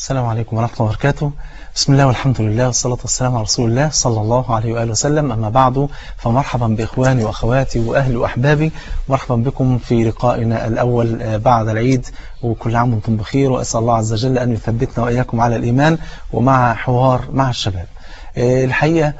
السلام عليكم ورحمة الله وبركاته بسم الله والحمد لله والصلاة والسلام على رسول الله صلى الله عليه وآله وسلم أما بعد فمرحبا بإخواني وأخواتي وأهلي وأحبابي مرحبا بكم في لقائنا الأول بعد العيد وكل عام وانتم بخير وأسأل الله عز وجل أن يثبتنا وإياكم على الإيمان ومع حوار مع الشباب الحقيقة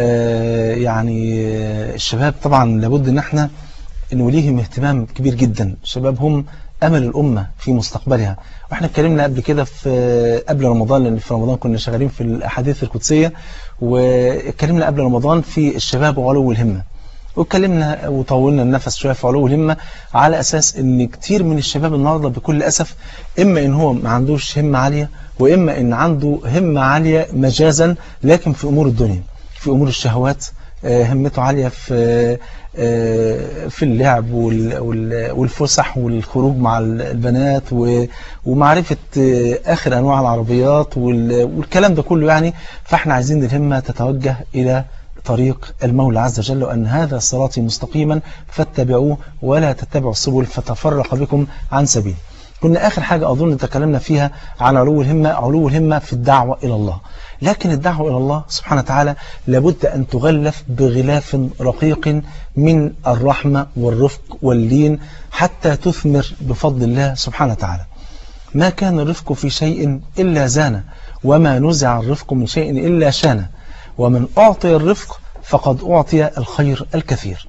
يعني الشباب طبعا لابد أن احنا نوليهم اهتمام كبير جدا الشباب هم أمل الأمة في مستقبلها واحنا اتكلمنا قبل كده في قبل رمضان لأن في رمضان كنا شغالين في الأحاديث القدسية واتكلمنا قبل رمضان في الشباب وعلو الهمة واتكلمنا وطولنا النفس شوية في علو الهمة على أساس ان كتير من الشباب النهاردة بكل أسف إما إن هو ما عندوش همة عالية وإما إن عنده همة عالية مجازا لكن في أمور الدنيا في أمور الشهوات همته عالية في في اللعب والفسح والخروج مع البنات ومعرفة آخر أنواع العربيات والكلام ده كله يعني فاحنا عايزين الهمة تتوجه إلى طريق المولى عز وجل وأن هذا صراطي مستقيما فاتبعوه ولا تتبعوا السبل فتفرق بكم عن سبيل كنا آخر حاجة أظن تكلمنا فيها عن علو الهمة علو الهمة في الدعوة إلى الله لكن الدعوة إلى الله سبحانه وتعالى لابد أن تغلف بغلاف رقيق من الرحمة والرفق واللين حتى تثمر بفضل الله سبحانه وتعالى ما كان الرفق في شيء إلا زانه وما نزع الرفق من شيء إلا شانه ومن أعطي الرفق فقد أعطي الخير الكثير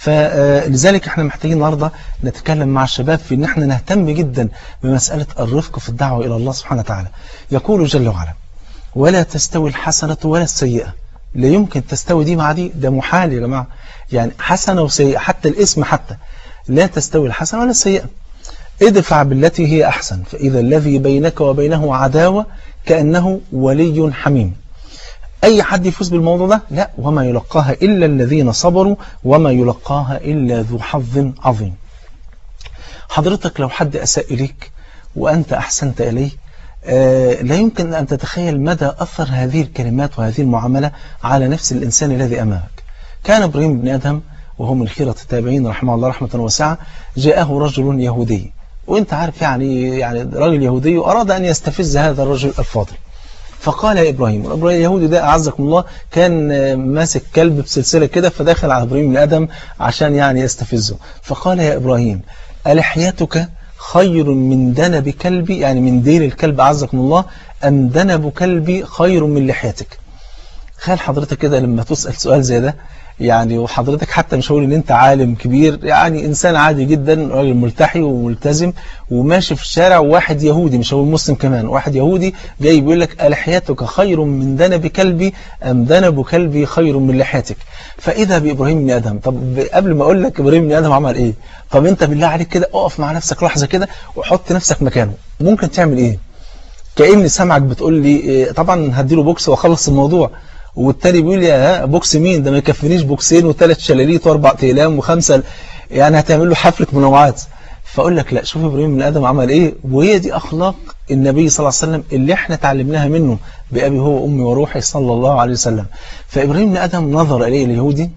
فلذلك احنا محتاجين النهارده نتكلم مع الشباب في ان احنا نهتم جدا بمسألة الرفق في الدعوة إلى الله سبحانه وتعالى يقول جل وعلا ولا تستوي الحسنة ولا السيئة لا يمكن تستوي دي مع دي ده محال يا جماعة يعني حسنة وسيئة حتى الاسم حتى لا تستوي الحسنة ولا السيئة ادفع بالتي هي أحسن فإذا الذي بينك وبينه عداوة كأنه ولي حميم أي حد يفوز بالموضوع ده لا وما يلقاها إلا الذين صبروا وما يلقاها إلا ذو حظ عظيم حضرتك لو حد أساء إليك وأنت أحسنت إليه آه لا يمكن أن تتخيل مدى أثر هذه الكلمات وهذه المعاملة على نفس الإنسان الذي أمامك كان إبراهيم بن أدهم وهو من خيرة التابعين رحمه الله رحمة واسعة جاءه رجل يهودي وانت عارف يعني يعني رجل يهودي أراد أن يستفز هذا الرجل الفاضل فقال يا إبراهيم إبراهيم اليهودي ده أعزكم الله كان ماسك كلب بسلسلة كده فدخل على إبراهيم بن آدم عشان يعني يستفزه فقال يا إبراهيم ألحيتك خير من دنب كلبي يعني من ديل الكلب أعزكم الله أم دنب كلبي خير من لحيتك خيال حضرتك كده لما تسأل سؤال زي ده يعني وحضرتك حتى مش هقول ان انت عالم كبير يعني انسان عادي جدا راجل ملتحي وملتزم وماشي في الشارع وواحد يهودي مش هقول مسلم كمان واحد يهودي جاي بيقول لك ألحيتك خير من دنب كلبي أم دنب كلبي خير من لحيتك فإذا بإبراهيم بن آدم طب قبل ما أقول لك إبراهيم بن آدم عمل إيه طب أنت بالله عليك كده أقف مع نفسك لحظة كده وحط نفسك مكانه ممكن تعمل إيه كأني سامعك بتقول لي طبعا هديله بوكس واخلص الموضوع والتاني بيقول يا بوكس مين ده ما يكفينيش بوكسين وثلاث شلاليت واربع اقلام وخمسه يعني هتعمل له حفله منوعات فاقول لك لا شوف ابراهيم بن ادم عمل ايه وهي دي اخلاق النبي صلى الله عليه وسلم اللي احنا اتعلمناها منه بابي هو وامي وروحي صلى الله عليه وسلم فابراهيم بن ادم نظر اليه اليهودي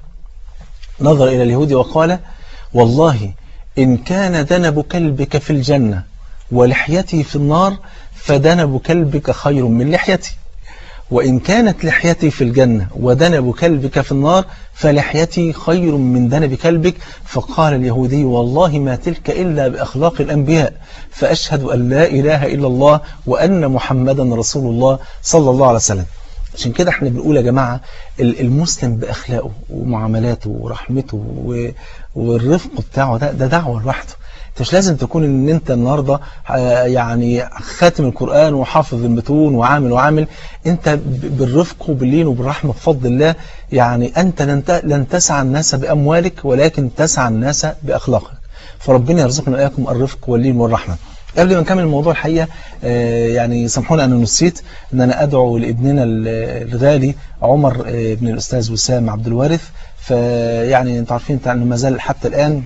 نظر الى اليهودي وقال والله ان كان ذنب كلبك في الجنه ولحيتي في النار فذنب كلبك خير من لحيتي وإن كانت لحيتي في الجنة ودنب كلبك في النار فلحيتي خير من دنب كلبك فقال اليهودي والله ما تلك إلا بأخلاق الأنبياء فأشهد أن لا إله إلا الله وأن محمدا رسول الله صلى الله عليه وسلم عشان كده احنا بنقول يا جماعة المسلم بأخلاقه ومعاملاته ورحمته والرفق بتاعه ده, ده دعوة لوحده انت مش لازم تكون ان انت النهاردة يعني خاتم القرآن وحافظ المتون وعامل وعامل انت بالرفق وباللين وبالرحمة بفضل الله يعني انت لن تسعى الناس بأموالك ولكن تسعى الناس بأخلاقك فربنا يرزقنا إياكم الرفق واللين والرحمة قبل ما نكمل الموضوع الحقيقة يعني سامحونا أنا نسيت أن أنا أدعو لابننا الغالي عمر ابن الأستاذ وسام عبد الوارث فيعني انتوا عارفين أنه ما زال حتى الآن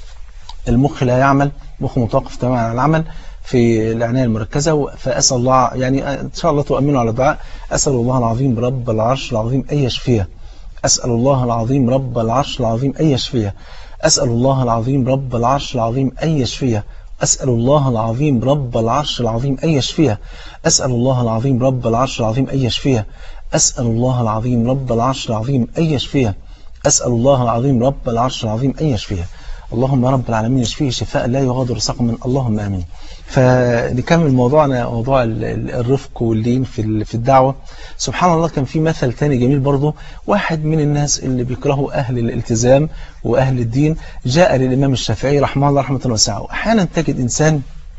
المخ لا يعمل مخ متوقف تماما عن العمل في العناية المركزة فأسأل الله يعني إن شاء الله تؤمنوا على الدعاء أسأل الله العظيم رب العرش العظيم أن يشفيه أسأل الله العظيم رب العرش العظيم أن يشفيه أسأل الله العظيم رب العرش العظيم أن يشفيه أسأل الله العظيم رب العرش العظيم أن يشفيها أسأل الله العظيم رب العرش العظيم أن يشفيها أسأل الله العظيم رب العرش العظيم أن يشفيها أسأل الله العظيم رب العرش العظيم أن يشفيها اللهم رب العالمين يشفيه شفاء لا يغادر سقما اللهم آمين فنكمل موضوعنا موضوع الرفق واللين في في الدعوة سبحان الله كان في مثل تاني جميل برضه واحد من الناس اللي بيكرهوا أهل الالتزام وأهل الدين جاء للإمام الشافعي رحمه الله رحمة واسعة أحيانا تجد إنسان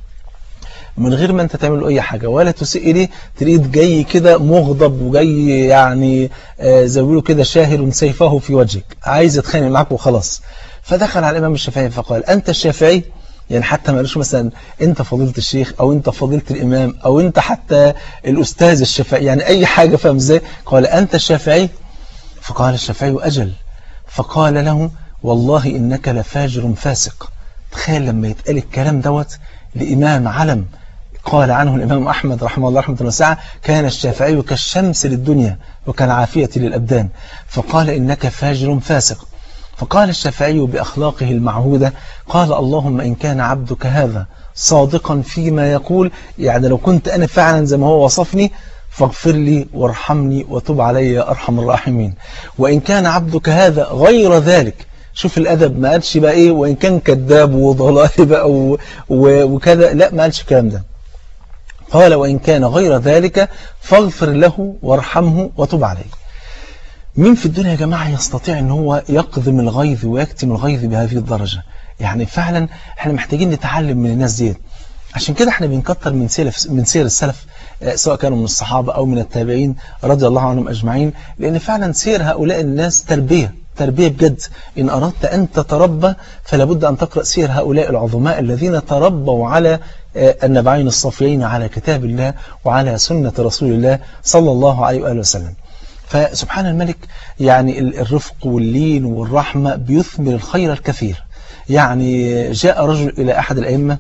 من غير ما انت تعمل له اي حاجة ولا تسيء اليه تلاقيه جاي كده مغضب وجاي يعني آه زي ما بيقولوا كده شاهر سيفه في وجهك عايز يتخانق معاك وخلاص فدخل على الامام الشافعي فقال انت الشافعي يعني حتى ما قالوش مثلا انت فضيلة الشيخ او انت فضيلة الامام او انت حتى الاستاذ الشافعي يعني اي حاجة فاهم ازاي قال انت الشافعي فقال الشافعي اجل فقال له والله انك لفاجر فاسق تخيل لما يتقال الكلام دوت لامام علم قال عنه الإمام أحمد رحمه الله رحمة واسعة كان الشافعي كالشمس للدنيا وكالعافية للأبدان فقال إنك فاجر فاسق فقال الشافعي بأخلاقه المعهودة قال اللهم إن كان عبدك هذا صادقا فيما يقول يعني لو كنت أنا فعلا زي ما هو وصفني فاغفر لي وارحمني وتب علي يا أرحم الراحمين وإن كان عبدك هذا غير ذلك شوف الأدب ما قالش بقى إيه وإن كان كذاب وضلال بقى وكذا لا ما قالش الكلام ده قال وإن كان غير ذلك فاغفر له وارحمه وتب عليه مين في الدنيا يا جماعة يستطيع ان هو يقذم الغيظ ويكتم الغيظ بهذه الدرجة يعني فعلا احنا محتاجين نتعلم من الناس ديت عشان كده احنا بنكتر من سير من سير السلف سواء كانوا من الصحابة او من التابعين رضي الله عنهم اجمعين لان فعلا سير هؤلاء الناس تربية تربية بجد إن أردت أن تتربى فلا بد أن تقرأ سير هؤلاء العظماء الذين تربوا على النبعين الصافيين على كتاب الله وعلى سنة رسول الله صلى الله عليه وآله وسلم فسبحان الملك يعني الرفق واللين والرحمة بيثمر الخير الكثير يعني جاء رجل إلى أحد الأئمة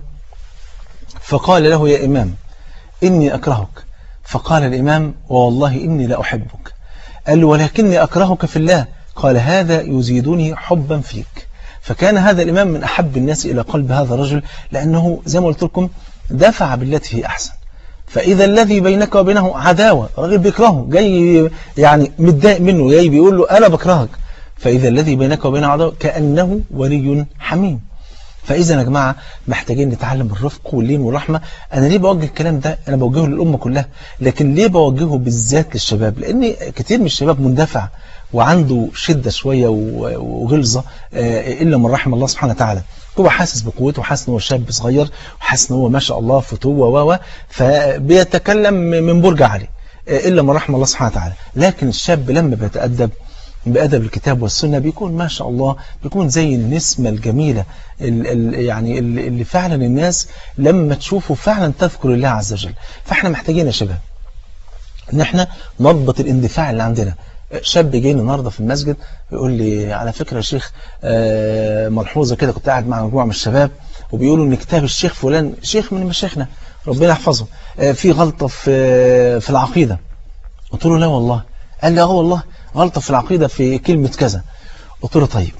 فقال له يا إمام إني أكرهك فقال الإمام والله إني لا أحبك قال له ولكني أكرهك في الله قال هذا يزيدني حبا فيك فكان هذا الإمام من أحب الناس إلى قلب هذا الرجل لأنه زي ما قلت لكم دفع بالتي هي أحسن فإذا الذي بينك وبينه عداوة راجل بيكرهه جاي يعني متضايق منه جاي بيقول له أنا بكرهك فإذا الذي بينك وبينه عداوة كأنه ولي حميم فإذا يا جماعة محتاجين نتعلم الرفق واللين والرحمة أنا ليه بوجه الكلام ده أنا بوجهه للأمة كلها لكن ليه بوجهه بالذات للشباب لأن كتير من الشباب مندفع وعنده شدة شوية وغلظة إلا من رحم الله سبحانه وتعالى هو حاسس بقوته وحاسس ان هو شاب صغير وحاسس ان هو ما شاء الله فتوة و فبيتكلم من برج عالي إلا من رحم الله سبحانه وتعالى لكن الشاب لما بيتأدب بأدب الكتاب والسنة بيكون ما شاء الله بيكون زي النسمة الجميلة ال ال يعني اللي فعلا الناس لما تشوفه فعلا تذكر الله عز وجل فاحنا محتاجين يا شباب ان احنا نضبط الاندفاع اللي عندنا شاب جاي النهارده في المسجد يقول لي على فكرة يا شيخ ملحوظة كده كنت قاعد مع مجموعة من الشباب وبيقولوا ان كتاب الشيخ فلان شيخ من مشايخنا ربنا يحفظه في غلطة في في العقيدة قلت له لا والله قال لي اه والله غلطة في العقيدة في كلمة كذا قلت له طيب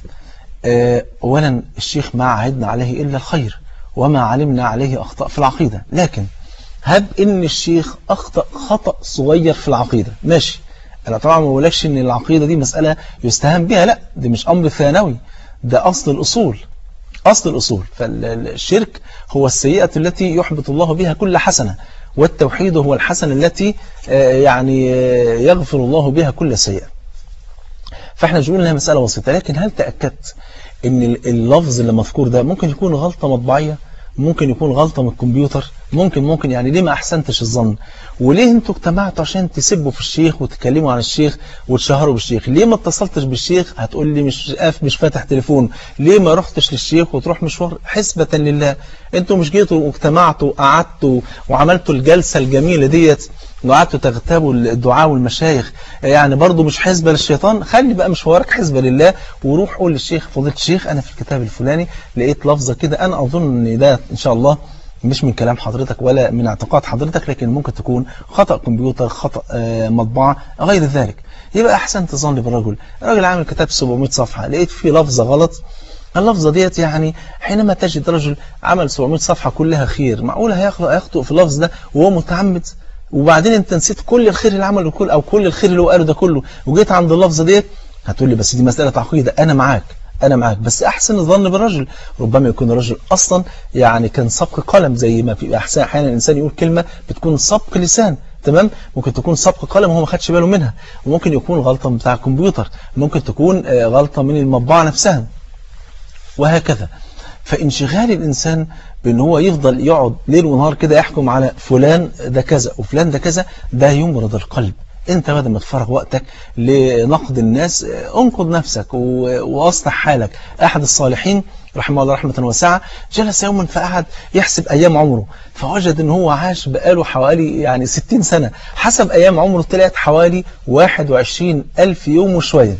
اولا الشيخ ما عهدنا عليه الا الخير وما علمنا عليه اخطاء في العقيدة لكن هب ان الشيخ اخطأ خطأ صغير في العقيدة ماشي انا طبعا ما بقولكش ان العقيدة دي مسألة يستهان بها لا دي مش امر ثانوي ده اصل الاصول اصل الاصول فالشرك هو السيئة التي يحبط الله بها كل حسنة والتوحيد هو الحسنة التي يعني يغفر الله بها كل سيئة فاحنا مش انها مسألة بسيطة لكن هل تأكدت ان اللفظ اللي مذكور ده ممكن يكون غلطة مطبعية ممكن يكون غلطة من الكمبيوتر ممكن ممكن يعني ليه ما أحسنتش الظن وليه انتوا اجتمعتوا عشان تسبوا في الشيخ وتتكلموا عن الشيخ وتشهروا بالشيخ ليه ما اتصلتش بالشيخ هتقول لي مش قاف مش فاتح تليفون ليه ما رحتش للشيخ وتروح مشوار حسبة لله انتوا مش جيتوا واجتمعتوا وقعدتوا وعملتوا الجلسة الجميلة ديت وقعدتوا تغتابوا الدعاء والمشايخ يعني برضو مش حسبة للشيطان خلي بقى مشوارك حسبة لله وروح قول للشيخ فضيله الشيخ انا في الكتاب الفلاني لقيت لفظة كده انا اظن ان ده ان شاء الله مش من كلام حضرتك ولا من اعتقاد حضرتك لكن ممكن تكون خطأ كمبيوتر خطأ مطبعة غير ذلك يبقى احسن تظن بالرجل الراجل عامل كتاب 700 صفحة لقيت فيه لفظة غلط اللفظة ديت يعني حينما تجد رجل عمل 700 صفحة كلها خير معقولة هيخطئ في اللفظ ده وهو متعمد وبعدين انت نسيت كل الخير اللي عمله كل او كل الخير اللي هو قاله ده كله وجيت عند اللفظة ديت هتقول لي بس دي مسألة عقيدة انا معاك انا معاك بس احسن الظن بالرجل ربما يكون الرجل اصلا يعني كان سبق قلم زي ما في احسن احيانا الانسان يقول كلمة بتكون سبق لسان تمام ممكن تكون سبق قلم وهو ما خدش باله منها وممكن يكون غلطة بتاع الكمبيوتر ممكن تكون غلطة من المطبعة نفسها وهكذا فانشغال الإنسان بأن هو يفضل يقعد ليل ونهار كده يحكم على فلان ده كذا وفلان ده كذا ده يمرض القلب انت بدل ما تفرغ وقتك لنقد الناس انقد نفسك واصلح حالك احد الصالحين رحمه الله رحمة واسعة جلس يوما فقعد يحسب ايام عمره فوجد ان هو عاش بقاله حوالي يعني 60 سنة حسب ايام عمره طلعت حوالي 21 الف يوم وشوية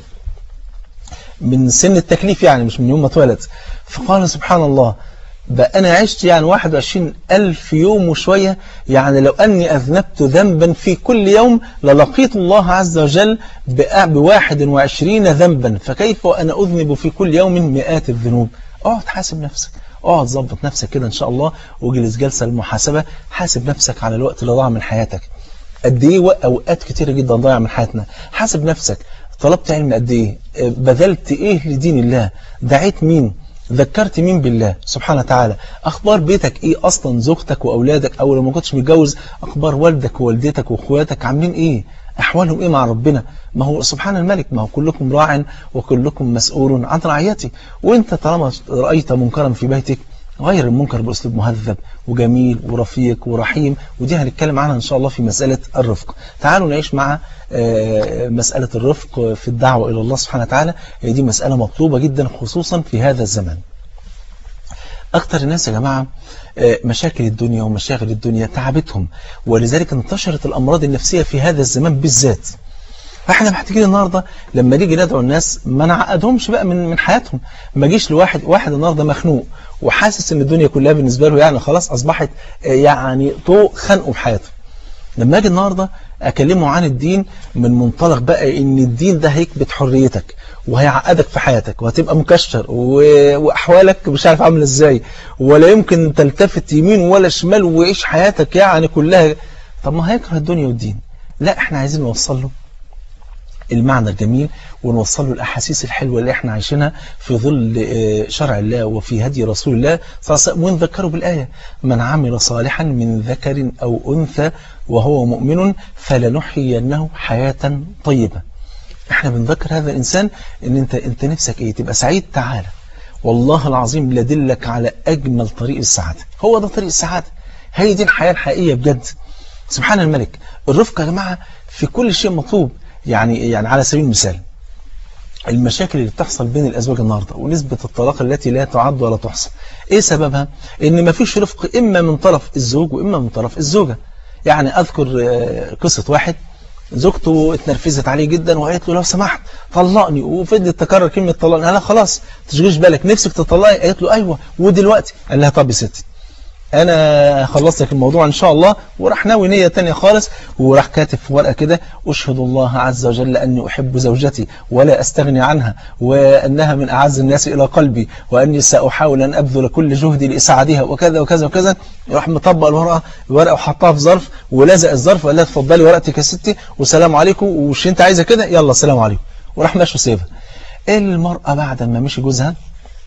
من سن التكليف يعني مش من يوم ما اتولد فقال سبحان الله بقى أنا عشت يعني 21 ألف يوم وشوية يعني لو أني أذنبت ذنبا في كل يوم للقيت الله عز وجل بواحد وعشرين ذنبا فكيف وأنا أذنب في كل يوم مئات الذنوب اقعد حاسب نفسك اقعد ظبط نفسك كده إن شاء الله واجلس جلسة المحاسبة حاسب نفسك على الوقت اللي ضاع من حياتك قد ايه اوقات كتيرة جدا ضايع من حياتنا حاسب نفسك طلبت علم قد ايه بذلت ايه لدين الله دعيت مين ذكرت مين بالله سبحانه وتعالى أخبار بيتك إيه أصلا زوجتك وأولادك أو لو ما كنتش متجوز أخبار والدك ووالدتك وأخواتك عاملين إيه أحوالهم إيه مع ربنا ما هو سبحان الملك ما هو كلكم راع وكلكم مسؤول عن رعيته وانت طالما رأيت منكرا في بيتك غير المنكر بأسلوب مهذب وجميل ورفيق ورحيم ودي هنتكلم عنها إن شاء الله في مسألة الرفق تعالوا نعيش مع مسألة الرفق في الدعوة إلى الله سبحانه وتعالى دي مسألة مطلوبة جدا خصوصا في هذا الزمان أكتر الناس يا جماعة مشاكل الدنيا ومشاغل الدنيا تعبتهم ولذلك انتشرت الأمراض النفسية في هذا الزمان بالذات فاحنا محتاجين النهارده لما نيجي ندعو الناس ما نعقدهمش بقى من من حياتهم ما جيش لواحد واحد النهارده مخنوق وحاسس ان الدنيا كلها بالنسبه له يعني خلاص اصبحت يعني طوق خنقه بحياته لما اجي النهارده اكلمه عن الدين من منطلق بقى ان الدين ده هيكبت حريتك وهيعقدك في حياتك وهتبقى مكشر واحوالك مش عارف عامله ازاي ولا يمكن تلتفت يمين ولا شمال ويعيش حياتك يعني كلها طب ما هيكره الدنيا والدين لا احنا عايزين نوصل له المعنى الجميل ونوصل له الأحاسيس الحلوة اللي احنا عايشينها في ظل شرع الله وفي هدي رسول الله صلى الله عليه وسلم ونذكره بالآية من عمل صالحا من ذكر أو أنثى وهو مؤمن فلنحيينه حياة طيبة احنا بنذكر هذا الإنسان ان انت, انت نفسك ايه تبقى سعيد تعالى والله العظيم لدلك على أجمل طريق السعادة هو ده طريق السعادة هي دي الحياة الحقيقية بجد سبحان الملك الرفق يا جماعة في كل شيء مطلوب يعني يعني على سبيل المثال المشاكل اللي بتحصل بين الأزواج النهاردة ونسبة الطلاق التي لا تعد ولا تحصى إيه سببها؟ إن ما فيش رفق إما من طرف الزوج وإما من طرف الزوجة يعني أذكر قصة واحد زوجته اتنرفزت عليه جدا وقالت له لو سمحت طلقني وفضلت تكرر كلمة طلقني قال لها خلاص تشغلش بالك نفسك تطلقي قالت له أيوة ودلوقتي قال لها طب يا ستي انا خلصت لك الموضوع ان شاء الله وراح ناوي نية تانية خالص وراح كاتب في ورقة كده اشهد الله عز وجل اني احب زوجتي ولا استغني عنها وانها من اعز الناس الى قلبي واني ساحاول ان ابذل كل جهدي لاسعادها وكذا وكذا وكذا راح مطبق الورقة الورقة وحطها في ظرف ولزق الظرف وقال لها اتفضلي ورقتك يا ستي والسلام عليكم وش انت عايزه كده يلا السلام عليكم وراح ماشي وسيبها المرأة بعد ما مشي جوزها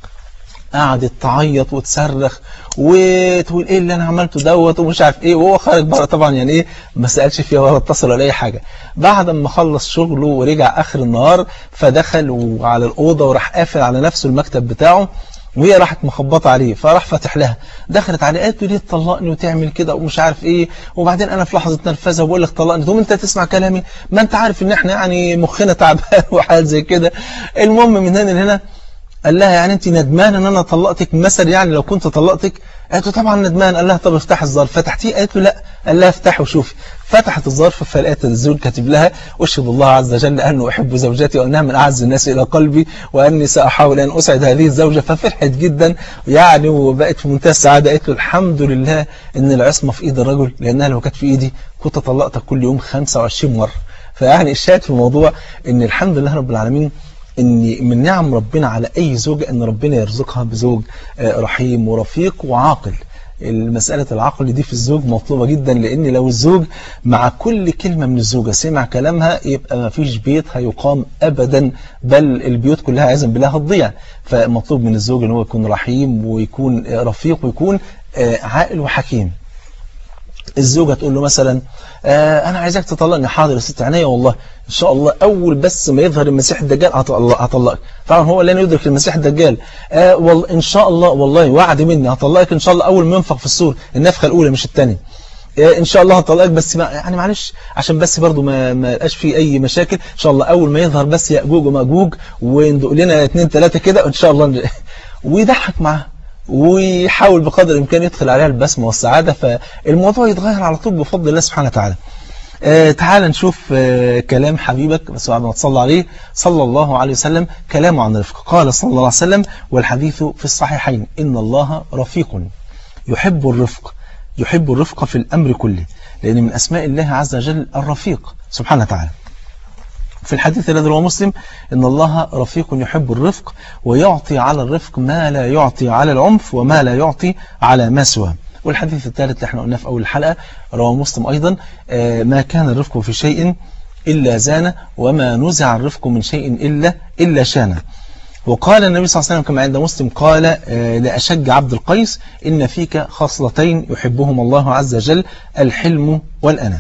قعدت تعيط وتصرخ وتقول ايه اللي انا عملته دوت ومش عارف ايه وهو خارج بره طبعا يعني ايه ما سالش فيها ولا اتصل ولا اي حاجه بعد ما خلص شغله ورجع اخر النهار فدخل وعلى الاوضه وراح قافل على نفسه المكتب بتاعه وهي راحت مخبطه عليه فراح فاتح لها دخلت عليه قالت له ليه تطلقني وتعمل كده ومش عارف ايه وبعدين انا في لحظه نرفزه وبقول لك طلقني تقوم انت تسمع كلامي ما انت عارف ان احنا يعني مخنا تعبان وحال زي كده المهم من هنا لهنا قال لها يعني انت ندمان ان انا طلقتك مثلا يعني لو كنت طلقتك قالت له طبعا ندمان قال لها طب افتح الظرف فتحتيه قالت له لا قال لها افتح وشوفي فتحت الظرف فلقيت الزوج كاتب لها اشهد الله عز وجل انه احب زوجتي وانها من اعز الناس الى قلبي واني ساحاول ان اسعد هذه الزوجه ففرحت جدا يعني وبقت في منتهى السعاده قالت له الحمد لله ان العصمه في ايد الرجل لانها لو كانت في ايدي كنت طلقتك كل يوم 25 مره فيعني الشاهد في الموضوع ان الحمد لله رب العالمين ان من نعم ربنا على اي زوجة ان ربنا يرزقها بزوج رحيم ورفيق وعاقل المسألة العقل دي في الزوج مطلوبة جدا لأن لو الزوج مع كل كلمة من الزوجة سمع كلامها يبقى ما فيش بيت هيقام أبدا بل البيوت كلها عزم بالله هتضيع فمطلوب من الزوج ان هو يكون رحيم ويكون رفيق ويكون عاقل وحكيم الزوجة تقول له مثلا آه أنا عايزك تطلقني حاضر يا ست عينيا والله إن شاء الله أول بس ما يظهر المسيح الدجال هطلقك طبعا هو لن يدرك المسيح الدجال آه والله إن شاء الله والله وعد مني هطلقك إن شاء الله أول ما ينفخ في السور النفخة الأولى مش الثانية آه إن شاء الله هطلقك بس ما يعني معلش عشان بس برضو ما ما يبقاش في أي مشاكل إن شاء الله أول ما يظهر بس يأجوج ومأجوج وندق لنا اثنين ثلاثة كده وإن شاء الله ويضحك معاه ويحاول بقدر الإمكان يدخل عليها البسمة والسعادة فالموضوع يتغير على طول بفضل الله سبحانه وتعالى آه تعال نشوف آه كلام حبيبك بس بعد ما تصلى عليه صلى الله عليه وسلم كلامه عن الرفق قال صلى الله عليه وسلم والحديث في الصحيحين إن الله رفيق يحب الرفق يحب الرفق في الأمر كله لأن من أسماء الله عز وجل الرفيق سبحانه وتعالى في الحديث الذي رواه مسلم إن الله رفيق يحب الرفق ويعطي على الرفق ما لا يعطي على العنف وما لا يعطي على ما سواه والحديث الثالث اللي احنا قلناه في أول الحلقة رواه مسلم أيضا ما كان الرفق في شيء إلا زانه وما نزع الرفق من شيء إلا إلا شانه وقال النبي صلى الله عليه وسلم كما عند مسلم قال لأشج عبد القيس إن فيك خصلتين يحبهما الله عز وجل الحلم والأنا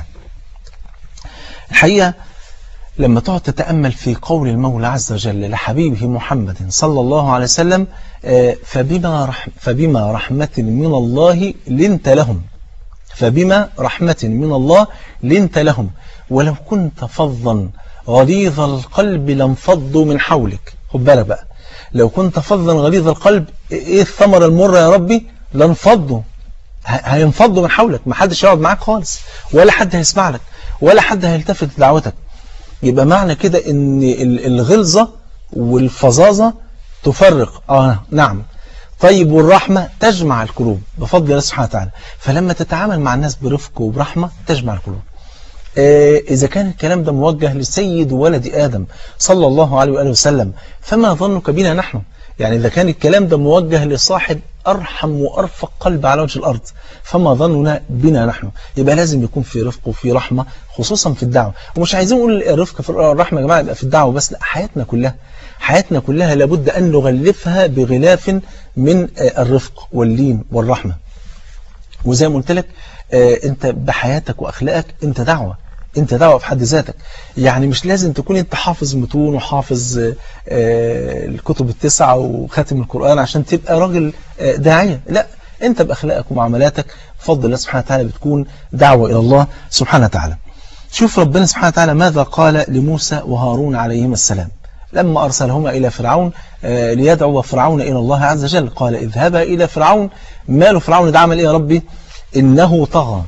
الحقيقة لما تقعد تتأمل في قول المولى عز وجل لحبيبه محمد صلى الله عليه وسلم فبما, رحم فبما رحمة من الله لنت لهم فبما رحمة من الله لنت لهم ولو كنت فظا غليظ القلب لانفضوا من حولك خد بالك بقى لو كنت فظا غليظ القلب ايه الثمرة المرة يا ربي لانفضوا هينفضوا من حولك ما حدش يقعد معاك خالص ولا حد هيسمع لك ولا حد هيلتفت لدعوتك يبقى معنى كده ان الغلظة والفظاظة تفرق اه نعم طيب والرحمة تجمع القلوب بفضل الله سبحانه وتعالى فلما تتعامل مع الناس برفق وبرحمة تجمع القلوب آه إذا كان الكلام ده موجه لسيد ولد آدم صلى الله عليه وآله وسلم فما ظنك بنا نحن يعني إذا كان الكلام ده موجه لصاحب أرحم وأرفق قلب على وجه الأرض فما ظننا بنا نحن يبقى لازم يكون في رفق وفي رحمة خصوصا في الدعوة ومش عايزين نقول الرفق في الرحمة يا جماعة يبقى في الدعوة بس لا حياتنا كلها حياتنا كلها لابد أن نغلفها بغلاف من الرفق واللين والرحمة وزي ما قلت لك أنت بحياتك وأخلاقك أنت دعوة انت دعوة في حد ذاتك يعني مش لازم تكون انت حافظ متون وحافظ الكتب التسعة وخاتم القرآن عشان تبقى راجل داعية لا انت بأخلاقك ومعاملاتك بفضل الله سبحانه وتعالى بتكون دعوة إلى الله سبحانه وتعالى شوف ربنا سبحانه وتعالى ماذا قال لموسى وهارون عليهما السلام لما أرسلهما إلى فرعون ليدعو فرعون إلى الله عز وجل قال اذهبا إلى فرعون ماله فرعون ده عمل إيه يا ربي إنه طغى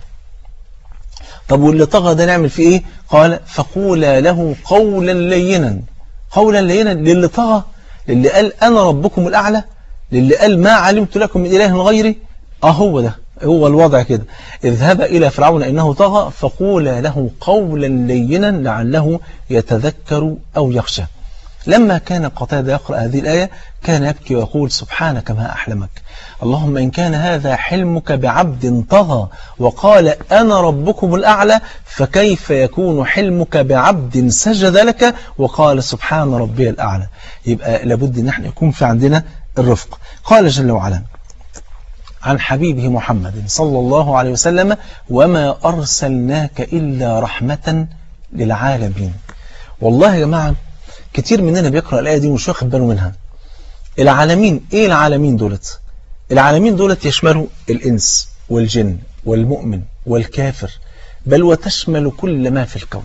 طب واللي طغى ده نعمل فيه ايه قال فقولا له قولا لينا قولا لينا للي طغى للي قال انا ربكم الاعلى للي قال ما علمت لكم من اله غيري اه هو ده هو الوضع كده اذهب الى فرعون انه طغى فقولا له قولا لينا لعله يتذكر او يخشى لما كان قتادة يقرأ هذه الآية كان يبكي ويقول سبحانك ما أحلمك اللهم إن كان هذا حلمك بعبد طغى وقال أنا ربكم الأعلى فكيف يكون حلمك بعبد سجد لك وقال سبحان ربي الأعلى يبقى لابد أن احنا يكون في عندنا الرفق قال جل وعلا عن حبيبه محمد صلى الله عليه وسلم وما أرسلناك إلا رحمة للعالمين والله يا جماعة كتير مننا بيقرأ الآية دي ومش واخد باله منها العالمين ايه العالمين دولت العالمين دولت يشملوا الإنس والجن والمؤمن والكافر بل وتشمل كل ما في الكون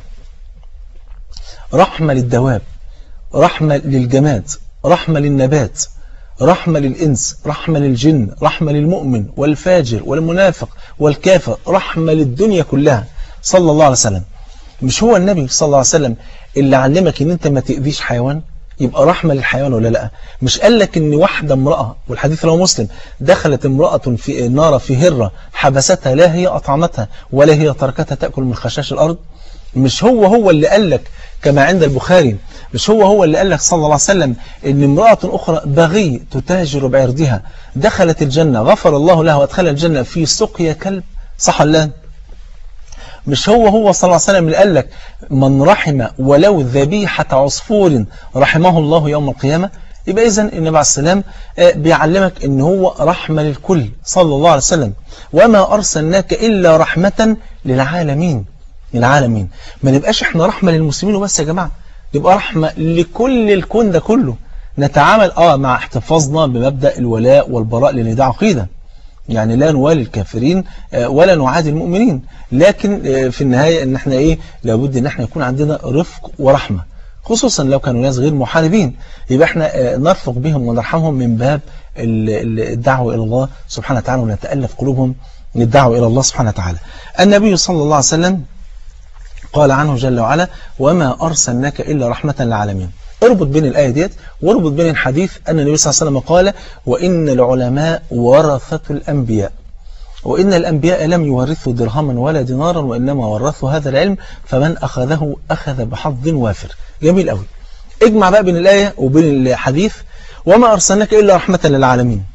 رحمة للدواب رحمة للجماد رحمة للنبات رحمة للإنس رحمة للجن رحمة للمؤمن والفاجر والمنافق والكافر رحمة للدنيا كلها صلى الله عليه وسلم مش هو النبي صلى الله عليه وسلم اللي علمك ان انت ما تأذيش حيوان يبقى رحمة للحيوان ولا لا مش قال لك ان واحدة امرأة والحديث رواه مسلم دخلت امرأة في النار في هرة حبستها لا هي أطعمتها ولا هي تركتها تأكل من خشاش الأرض مش هو هو اللي قال لك كما عند البخاري مش هو هو اللي قال لك صلى الله عليه وسلم ان امرأة أخرى بغي تتاجر بعرضها دخلت الجنة غفر الله لها وادخلها الجنة في سقيا كلب صح الله مش هو هو صلى الله عليه وسلم اللي قال لك من رحم ولو ذبيحة عصفور رحمه الله يوم القيامة يبقى إذن النبي عليه السلام بيعلمك ان هو رحمة للكل صلى الله عليه وسلم وما أرسلناك إلا رحمة للعالمين للعالمين ما نبقاش احنا رحمة للمسلمين وبس يا جماعة نبقى رحمة لكل الكون ده كله نتعامل اه مع احتفاظنا بمبدأ الولاء والبراء لان ده عقيدة يعني لا نوالي الكافرين ولا نعادي المؤمنين لكن في النهاية ان احنا ايه لابد ان احنا يكون عندنا رفق ورحمة خصوصا لو كانوا ناس غير محاربين يبقى احنا نرفق بهم ونرحمهم من باب الدعوة إلى الله سبحانه وتعالى ونتألف قلوبهم للدعوة إلى الله سبحانه وتعالى النبي صلى الله عليه وسلم قال عنه جل وعلا وما أرسلناك إلا رحمة للعالمين اربط بين الآية ديت واربط بين الحديث أن النبي صلى الله عليه وسلم قال وإن العلماء ورثة الأنبياء وإن الأنبياء لم يورثوا درهما ولا دينارا وإنما ورثوا هذا العلم فمن أخذه أخذ بحظ وافر جميل قوي اجمع بقى بين الآية وبين الحديث وما أرسلناك إلا رحمة للعالمين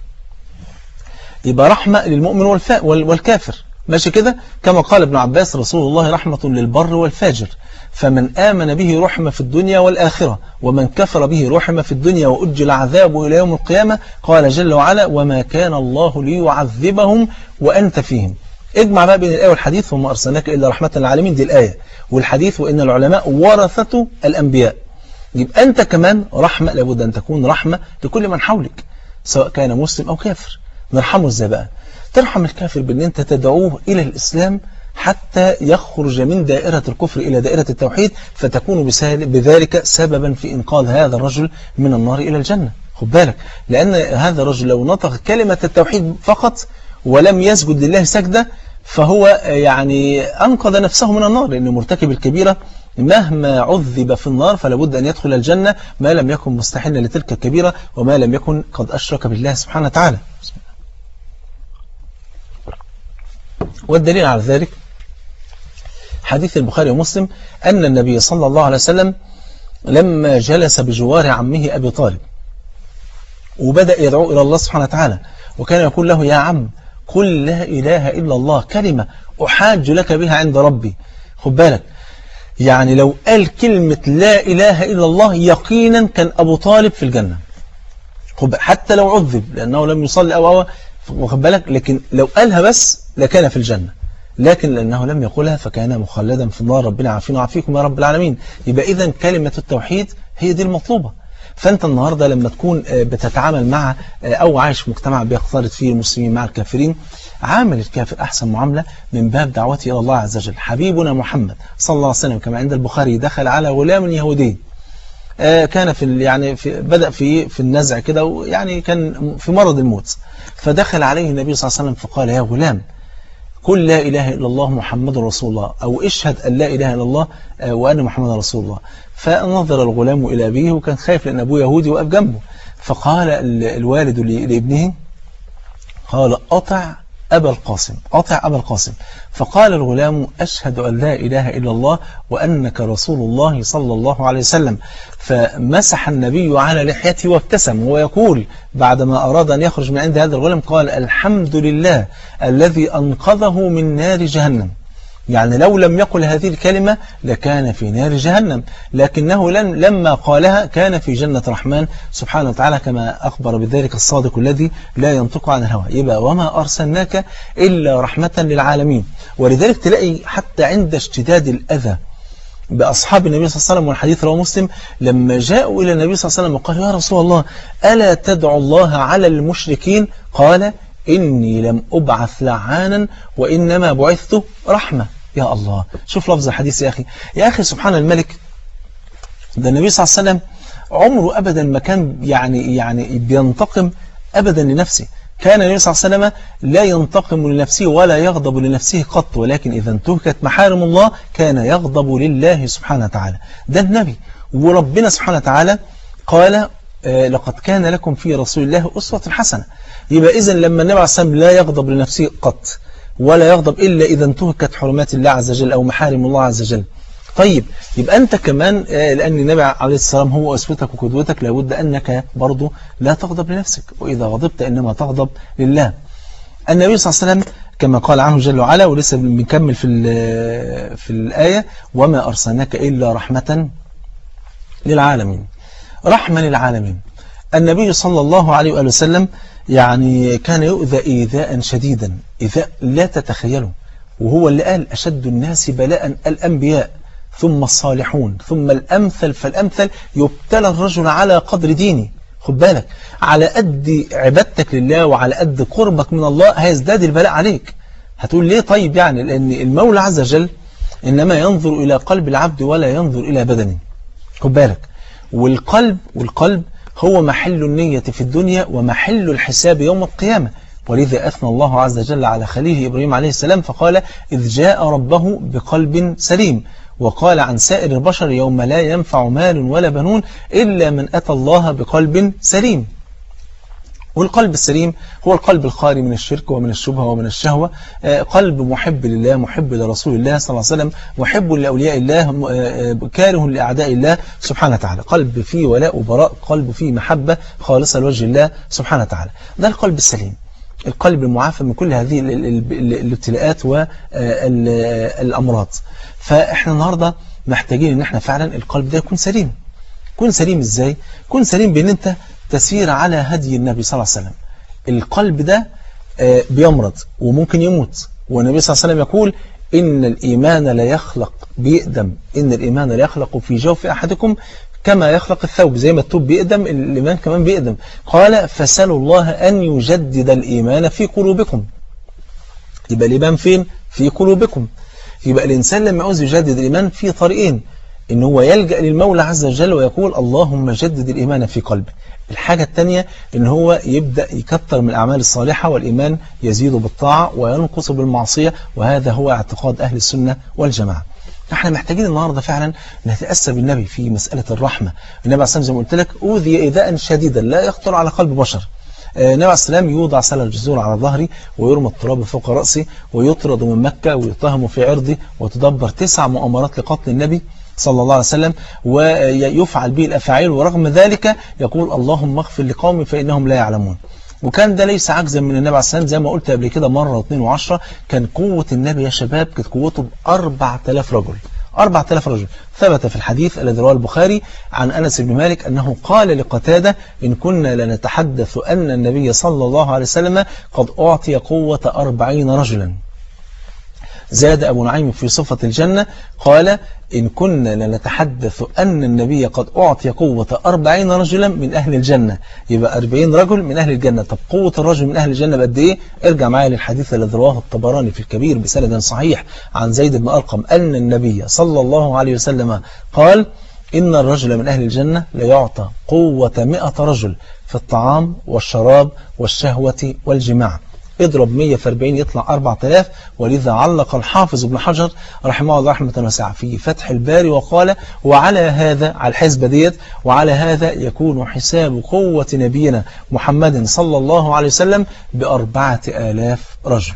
يبقى رحمة للمؤمن والكافر ماشي كده كما قال ابن عباس رسول الله رحمة للبر والفاجر فمن آمن به رحمة في الدنيا والآخرة ومن كفر به رحمة في الدنيا وأجل عذابه إلى يوم القيامة قال جل وعلا وما كان الله ليعذبهم وأنت فيهم اجمع بقى بين الآية والحديث وما أرسلناك إلا رحمة للعالمين دي الآية والحديث وإن العلماء ورثة الأنبياء يبقى أنت كمان رحمة لابد أن تكون رحمة لكل من حولك سواء كان مسلم أو كافر نرحمه ازاي بقى ترحم الكافر بأن أنت تدعوه إلى الإسلام حتى يخرج من دائرة الكفر إلى دائرة التوحيد فتكون بذلك سببا في إنقاذ هذا الرجل من النار إلى الجنة خد بالك لأن هذا الرجل لو نطق كلمة التوحيد فقط ولم يسجد لله سجدة فهو يعني أنقذ نفسه من النار لأن مرتكب الكبيرة مهما عذب في النار فلا بد أن يدخل الجنة ما لم يكن مستحلا لتلك الكبيرة وما لم يكن قد أشرك بالله سبحانه وتعالى والدليل على ذلك حديث البخاري ومسلم أن النبي صلى الله عليه وسلم لما جلس بجوار عمه أبي طالب وبدأ يدعو إلى الله سبحانه وتعالى وكان يقول له يا عم قل لا إله إلا الله كلمة أحاج لك بها عند ربي خد بالك يعني لو قال كلمة لا إله إلا الله يقينا كان أبو طالب في الجنة حتى لو عذب لأنه لم يصلي أو أو واخد بالك لكن لو قالها بس لكان في الجنة لكن لأنه لم يقولها فكان مخلدا في النار ربنا عافينا وعافيكم يا رب العالمين يبقى إذا كلمة التوحيد هي دي المطلوبة فأنت النهاردة لما تكون بتتعامل مع أو عايش في مجتمع بيختلط فيه المسلمين مع الكافرين عامل الكافر أحسن معاملة من باب دعوته إلى الله عز وجل حبيبنا محمد صلى الله عليه وسلم كما عند البخاري دخل على غلام يهودي كان في يعني في بدأ في في النزع كده ويعني كان في مرض الموت فدخل عليه النبي صلى الله عليه وسلم فقال يا غلام قل لا إله إلا الله محمد رسول الله أو اشهد أن لا إله إلا الله وأن محمد رسول الله فنظر الغلام إلى أبيه وكان خايف لأن أبوه يهودي وقف جنبه فقال الوالد لابنه قال أطع أبا القاسم أطع أبا القاسم فقال الغلام أشهد أن لا إله إلا الله وأنك رسول الله صلى الله عليه وسلم فمسح النبي على لحيته وابتسم ويقول بعدما أراد أن يخرج من عند هذا الغلام قال الحمد لله الذي أنقذه من نار جهنم يعني لو لم يقل هذه الكلمة لكان في نار جهنم لكنه لن لما قالها كان في جنة الرحمن سبحانه وتعالى كما أخبر بذلك الصادق الذي لا ينطق عن الهوى يبقى وما أرسلناك إلا رحمة للعالمين ولذلك تلاقي حتى عند اشتداد الأذى بأصحاب النبي صلى الله عليه وسلم والحديث رواه مسلم لما جاءوا إلى النبي صلى الله عليه وسلم وقالوا يا رسول الله ألا تدعو الله على المشركين قال إني لم أبعث لعانا وإنما بعثت رحمة يا الله شوف لفظ الحديث يا أخي يا أخي سبحان الملك ده النبي صلى الله عليه وسلم عمره أبدا ما كان يعني يعني بينتقم أبدا لنفسه كان النبي صلى الله عليه وسلم لا ينتقم لنفسه ولا يغضب لنفسه قط ولكن إذا انتهكت محارم الله كان يغضب لله سبحانه وتعالى ده النبي وربنا سبحانه وتعالى قال لقد كان لكم في رسول الله أسوة حسنة يبقى إذن لما النبي عليه الصلاة والسلام لا يغضب لنفسه قط ولا يغضب إلا إذا انتهكت حرمات الله عز وجل أو محارم الله عز وجل طيب يبقى أنت كمان لأن النبي عليه السلام هو أسوتك وقدوتك لابد أنك برضه لا تغضب لنفسك وإذا غضبت إنما تغضب لله النبي صلى الله عليه وسلم كما قال عنه جل وعلا ولسه بنكمل في في الآية وما أرسلناك إلا رحمة للعالمين رحمة للعالمين النبي صلى الله عليه وآله وسلم يعني كان يؤذى إيذاء شديدا إيذاء لا تتخيله وهو اللي قال أشد الناس بلاء الأنبياء ثم الصالحون ثم الأمثل فالأمثل يبتلى الرجل على قدر دينه خد بالك على قد عبادتك لله وعلى قد قربك من الله هيزداد البلاء عليك هتقول ليه طيب يعني لأن المولى عز وجل إنما ينظر إلى قلب العبد ولا ينظر إلى بدنه خد بالك والقلب والقلب هو محل النية في الدنيا ومحل الحساب يوم القيامة ولذا أثنى الله عز وجل على خليله إبراهيم عليه السلام فقال إذ جاء ربه بقلب سليم وقال عن سائر البشر يوم لا ينفع مال ولا بنون إلا من أتى الله بقلب سليم والقلب السليم هو القلب الخالي من الشرك ومن الشبهة ومن الشهوة قلب محب لله محب لرسول الله صلى الله عليه وسلم محب لأولياء الله كاره لأعداء الله سبحانه وتعالى قلب فيه ولاء وبراء قلب فيه محبة خالصة لوجه الله سبحانه وتعالى ده القلب السليم القلب المعافى من كل هذه الابتلاءات والأمراض فإحنا النهاردة محتاجين ان احنا فعلا القلب ده يكون سليم يكون سليم ازاي يكون سليم بان انت تسير على هدي النبي صلى الله عليه وسلم القلب ده بيمرض وممكن يموت والنبي صلى الله عليه وسلم يقول إن الإيمان لا يخلق بيقدم إن الإيمان لا يخلق في جوف أحدكم كما يخلق الثوب زي ما الثوب بيقدم الإيمان كمان بيقدم قال فسألوا الله أن يجدد الإيمان في قلوبكم يبقى الإيمان فين؟ في قلوبكم يبقى الإنسان لما عاوز يجدد الإيمان في طريقين إن هو يلجأ للمولى عز وجل ويقول اللهم جدد الإيمان في قلبي الحاجة الثانية إن هو يبدأ يكثر من الأعمال الصالحة والإيمان يزيد بالطاعة وينقص بالمعصية وهذا هو اعتقاد أهل السنة والجماعة احنا محتاجين النهاردة فعلا نتأسى بالنبي في مسألة الرحمة النبي عليه الصلاة زي ما قلت لك أوذي إيذاء شديدا لا يخطر على قلب بشر النبي عليه السلام يوضع سل الجزور على ظهري ويرمى التراب فوق رأسي ويطرد من مكة ويتهم في عرضي وتدبر تسع مؤامرات لقتل النبي صلى الله عليه وسلم ويفعل به الأفعال ورغم ذلك يقول اللهم اغفر لقومي فإنهم لا يعلمون وكان ده ليس عجزا من النبي عليه السلام زي ما قلت قبل كده مرة واثنين وعشرة كان قوة النبي يا شباب كانت قوته بأربع تلاف رجل أربع تلاف رجل ثبت في الحديث الذي رواه البخاري عن أنس بن مالك أنه قال لقتادة إن كنا لنتحدث أن النبي صلى الله عليه وسلم قد أعطي قوة أربعين رجلا زاد أبو نعيم في صفة الجنة قال إن كنا لنتحدث أن النبي قد أعطي قوة أربعين رجلا من أهل الجنة يبقى أربعين رجل من أهل الجنة طب قوة الرجل من أهل الجنة بقد إيه ارجع معايا للحديث الذي رواه الطبراني في الكبير بسند صحيح عن زيد بن أرقم أن النبي صلى الله عليه وسلم قال إن الرجل من أهل الجنة ليعطى قوة مئة رجل في الطعام والشراب والشهوة والجماع اضرب 100 في 40 يطلع 4000 ولذا علق الحافظ ابن حجر رحمه الله رحمة واسعة في فتح الباري وقال وعلى هذا على الحسبة ديت وعلى هذا يكون حساب قوة نبينا محمد صلى الله عليه وسلم بأربعة آلاف رجل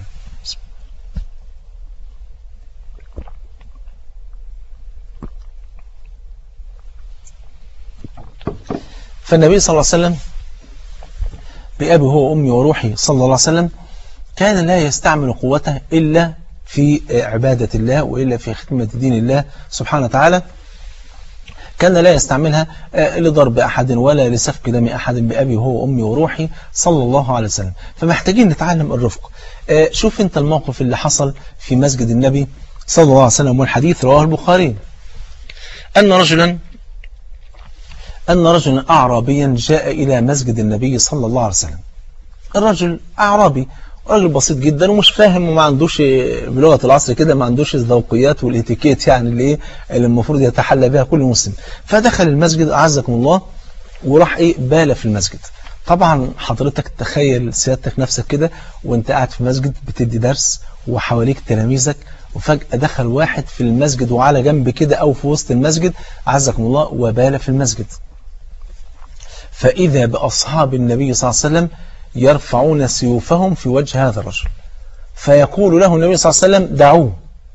فالنبي صلى الله عليه وسلم بأبي هو وأمي وروحي صلى الله عليه وسلم كان لا يستعمل قوته إلا في عبادة الله وإلا في خدمة دين الله سبحانه وتعالى كان لا يستعملها لضرب أحد ولا لسفك دم أحد بأبي هو وأمي وروحي صلى الله عليه وسلم فمحتاجين نتعلم الرفق شوف انت الموقف اللي حصل في مسجد النبي صلى الله عليه وسلم والحديث رواه البخاري أن رجلا أن رجلا أعرابيا جاء إلى مسجد النبي صلى الله عليه وسلم الرجل أعرابي راجل بسيط جدا ومش فاهم وما عندوش بلغة العصر كده ما عندوش الذوقيات والاتيكيت يعني اللي ايه اللي المفروض يتحلى بها كل مسلم فدخل المسجد أعزكم الله وراح ايه بال في المسجد طبعا حضرتك تخيل سيادتك نفسك كده وانت قاعد في مسجد بتدي درس وحواليك تلاميذك وفجأة دخل واحد في المسجد وعلى جنب كده أو في وسط المسجد أعزكم الله وبال في المسجد فإذا بأصحاب النبي صلى الله عليه وسلم يرفعون سيوفهم في وجه هذا الرجل فيقول له النبي صلى الله عليه وسلم دعوه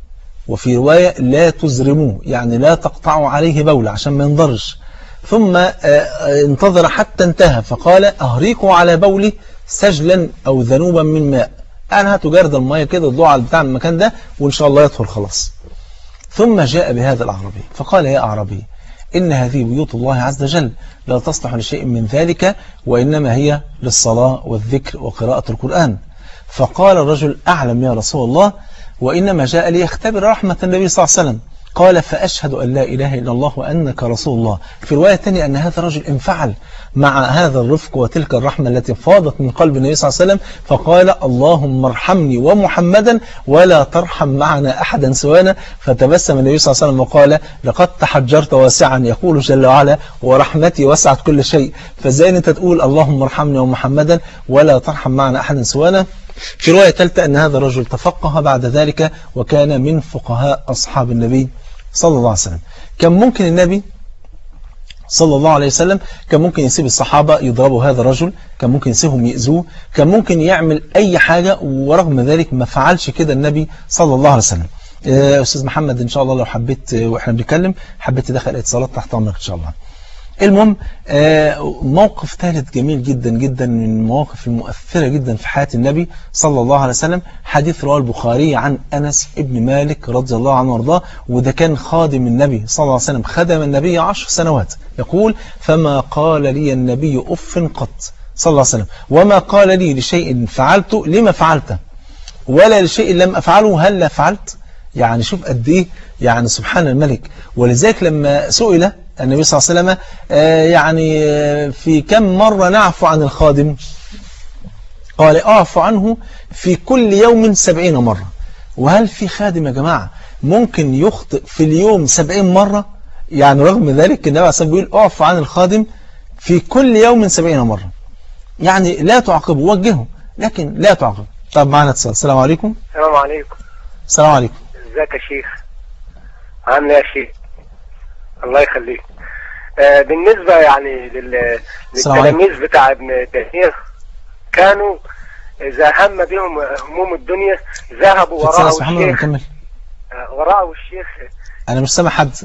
وفي رواية لا تزرموه يعني لا تقطعوا عليه بولة عشان ما ينضرش ثم انتظر حتى انتهى فقال أهريقوا على بولي سجلا أو ذنوبا من ماء أنا هاتوا جرد المية كده ضلوع على بتاع المكان ده وإن شاء الله يدخل خلاص ثم جاء بهذا الأعرابي فقال يا أعرابي إن هذه بيوت الله عز وجل لا تصلح لشيء من ذلك وإنما هي للصلاة والذكر وقراءة القرآن فقال الرجل أعلم يا رسول الله وإنما جاء ليختبر رحمة النبي صلى الله عليه وسلم قال فأشهد أن لا إله إلا الله وأنك رسول الله في رواية تانية أن هذا الرجل انفعل مع هذا الرفق وتلك الرحمة التي فاضت من قلب النبي صلى الله عليه وسلم فقال اللهم ارحمني ومحمدا ولا ترحم معنا أحدا سوانا فتبسم النبي صلى الله عليه وسلم وقال لقد تحجرت واسعا يقول جل وعلا ورحمتي وسعت كل شيء فازاي انت تقول اللهم ارحمني ومحمدا ولا ترحم معنا أحدا سوانا في رواية ثالثة أن هذا الرجل تفقه بعد ذلك وكان من فقهاء أصحاب النبي صلى الله عليه وسلم كان ممكن النبي صلى الله عليه وسلم كان ممكن يسيب الصحابة يضربوا هذا الرجل كان ممكن يسيبهم يأذوه كان ممكن يعمل أي حاجة ورغم ذلك ما فعلش كده النبي صلى الله عليه وسلم أستاذ محمد إن شاء الله لو حبيت وإحنا بنتكلم حبيت تدخل اتصالات تحت أمرك إن شاء الله المهم موقف ثالث جميل جدا جدا من المواقف المؤثرة جدا في حياة النبي صلى الله عليه وسلم حديث رواه البخاري عن أنس ابن مالك رضي الله عنه وارضاه وده كان خادم النبي صلى الله عليه وسلم خدم النبي عشر سنوات يقول فما قال لي النبي أف قط صلى الله عليه وسلم وما قال لي لشيء فعلته لما فعلته ولا لشيء لم أفعله هل لا فعلت يعني شوف قد إيه يعني سبحان الملك ولذلك لما سئل النبي صلى الله عليه وسلم يعني في كم مرة نعفو عن الخادم قال اعفو عنه في كل يوم سبعين مرة وهل في خادم يا جماعة ممكن يخطئ في اليوم سبعين مرة يعني رغم ذلك النبي عليه الصلاة والسلام بيقول اعفو عن الخادم في كل يوم سبعين مرة يعني لا تعاقبه وجهه لكن لا تعاقبه طب معنا اتصال السلام عليكم السلام عليكم السلام عليكم ازيك يا شيخ عامل ايه يا شيخ الله يخليك آه بالنسبة يعني لل... للتلاميذ بتاع ابن تيمية كانوا إذا هم بهم هموم الدنيا ذهبوا وراءه الشيخ آه وراءه الشيخ أنا مش سامع حد